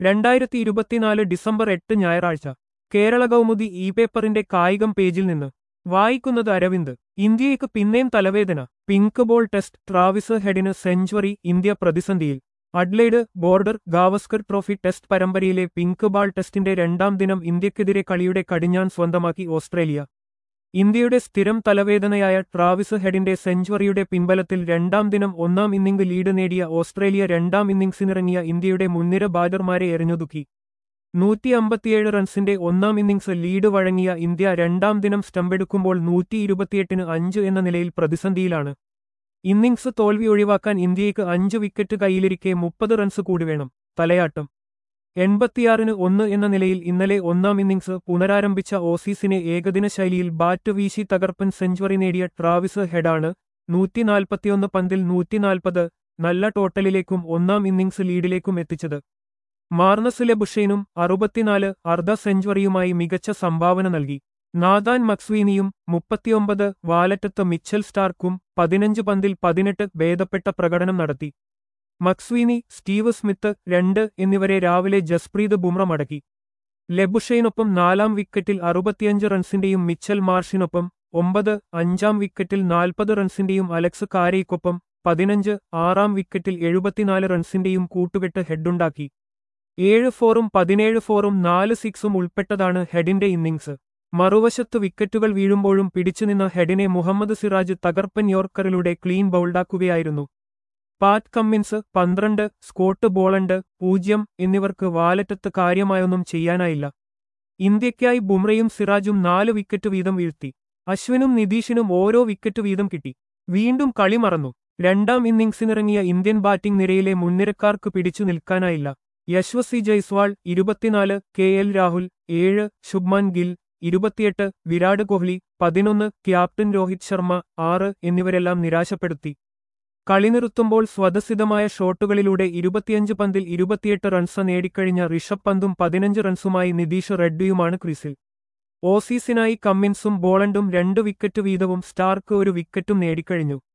രണ്ടായിരത്തി ഇരുപത്തിനാല് ഡിസംബർ എട്ട് ഞായറാഴ്ച കേരള കൗമുദി ഇ പേപ്പറിന്റെ കായികം പേജിൽ നിന്ന് വായിക്കുന്നത് അരവിന്ദ് ഇന്ത്യയ്ക്ക് പിന്നെയും തലവേദന പിങ്ക് ബോൾ ടെസ്റ്റ് ട്രാവിസ് ഹെഡിന് സെഞ്ചുറി ഇന്ത്യ പ്രതിസന്ധിയിൽ Adelaide Border Gavaskar trophy test പരമ്പരയിലെ പിങ്ക് ബാൾ ടെസ്റ്റിന്റെ രണ്ടാം ദിനം ഇന്ത്യക്കെതിരെ കളിയുടെ കടിഞ്ഞാൻ സ്വന്തമാക്കി ഓസ്ട്രേലിയ ഇന്ത്യയുടെ സ്ഥിരം തലവേദനയായ ട്രാവിസ് ഹെഡിന്റെ സെഞ്ചുറിയുടെ പിൻബലത്തിൽ രണ്ടാം ദിനം ഒന്നാം ഇന്നിംഗ് ലീഡ് നേടിയ ഓസ്ട്രേലിയ രണ്ടാം ഇന്നിംഗ്സിനിറങ്ങിയ ഇന്ത്യയുടെ മുൻനിര ബാറ്റർമാരെ എറിഞ്ഞൊതുക്കി നൂറ്റി അമ്പത്തിയേഴ് റൺസിന്റെ ഒന്നാം ഇന്നിംഗ്സ് ലീഡ് വഴങ്ങിയ ഇന്ത്യ രണ്ടാം ദിനം സ്റ്റമ്പെടുക്കുമ്പോൾ നൂറ്റി ഇരുപത്തിയെട്ടിന് അഞ്ച് എന്ന നിലയിൽ പ്രതിസന്ധിയിലാണ് ഇന്നിംഗ്സ് തോൽവി ഒഴിവാക്കാൻ ഇന്ത്യയ്ക്ക് അഞ്ച് വിക്കറ്റ് കൈയിലിരിക്കെ മുപ്പത് റൺസ് കൂടി വേണം തലയാട്ടം എൺപത്തിയാറിന് ഒന്ന് എന്ന നിലയിൽ ഇന്നലെ ഒന്നാം ഇന്നിംഗ്സ് പുനരാരംഭിച്ച ഓസീസിനെ ഏകദിന ശൈലിയിൽ ബാറ്റ് വീശി തകർപ്പൻ സെഞ്ചുറി നേടിയ ട്രാവിസ് ഹെഡാണ് നൂറ്റിനാൽപ്പത്തിയൊന്ന് പന്തിൽ നൂറ്റിനാൽപ്പത് നല്ല ടോട്ടലിലേക്കും ഒന്നാം ഇന്നിംഗ്സ് ലീഡിലേക്കും എത്തിച്ചത് മാർണസിലെ ബുഷൈനും അറുപത്തിനാല് അർദ്ധ സെഞ്ചുറിയുമായി മികച്ച സംഭാവന നൽകി നാദാൻ മക്സ്വീനിയും മുപ്പത്തിയൊമ്പത് വാലറ്റത്ത് മിച്ചൽ സ്റ്റാർക്കും പതിനഞ്ച് പന്തിൽ പതിനെട്ട് ഭേദപ്പെട്ട പ്രകടനം നടത്തി മക്സ്വീനി സ്റ്റീവ് സ്മിത്ത് രണ്ട് എന്നിവരെ രാവിലെ ജസ്പ്രീത് ബുംറ മടക്കി ലെബുഷൈനൊപ്പം നാലാം വിക്കറ്റിൽ അറുപത്തിയഞ്ച് റൺസിന്റെയും മിച്ചൽ മാർഷിനൊപ്പം ഒമ്പത് അഞ്ചാം വിക്കറ്റിൽ നാൽപ്പത് റൺസിന്റെയും അലക്സ് കാരയ്ക്കൊപ്പം പതിനഞ്ച് ആറാം വിക്കറ്റിൽ എഴുപത്തിനാല് റൺസിന്റെയും കൂട്ടുകെട്ട് ഹെഡുണ്ടാക്കി ഏഴ് ഫോറും പതിനേഴ് ഫോറും നാല് സിക്സും ഉൾപ്പെട്ടതാണ് ഹെഡിന്റെ ഇന്നിംഗ്സ് മറുവശത്ത് വിക്കറ്റുകൾ വീഴുമ്പോഴും പിടിച്ചുനിന്ന ഹെഡിനെ മുഹമ്മദ് സിറാജ് തകർപ്പൻ യോർക്കറിലൂടെ ക്ലീൻ ബൗൾഡാക്കുകയായിരുന്നു പാറ്റ് കമ്മിൻസ് പന്ത്രണ്ട് സ്കോട്ട് ബോളണ്ട് പൂജ്യം എന്നിവർക്ക് വാലറ്റത്ത് കാര്യമായൊന്നും ചെയ്യാനായില്ല ഇന്ത്യയ്ക്കായി ബുംറയും സിറാജും നാല് വിക്കറ്റ് വീതം വീഴ്ത്തി അശ്വിനും നിതീഷിനും ഓരോ വിക്കറ്റ് വീതം കിട്ടി വീണ്ടും കളി മറന്നു രണ്ടാം ഇന്നിംഗ്സിനിറങ്ങിയ ഇന്ത്യൻ ബാറ്റിംഗ് നിരയിലെ മുൻനിരക്കാർക്ക് പിടിച്ചു നിൽക്കാനായില്ല യശ്വസി ജയ്സ്വാൾ ഇരുപത്തിനാല് കെ എൽ രാഹുൽ ഏഴ് ശുഭ്മാൻ ഗിൽ ഇരുപത്തിയെട്ട് വിരാട് കോഹ്ലി പതിനൊന്ന് ക്യാപ്റ്റൻ രോഹിത് ശർമ്മ ആറ് എന്നിവരെല്ലാം നിരാശപ്പെടുത്തി കളി നിർത്തുമ്പോൾ സ്വതസിദ്ധമായ ഷോട്ടുകളിലൂടെ ഇരുപത്തിയഞ്ച് പന്തിൽ ഇരുപത്തിയെട്ട് റൺസ് നേടിക്കഴിഞ്ഞ ഋഷഭ് പന്തും പതിനഞ്ച് റൺസുമായി നിതീഷ് റെഡ്ഡിയുമാണ് ക്രീസിൽ ഓസീസിനായി കമ്മിൻസും ബോളണ്ടും രണ്ട് വിക്കറ്റ് വീതവും സ്റ്റാർക്ക് ഒരു വിക്കറ്റും നേടിക്കഴിഞ്ഞു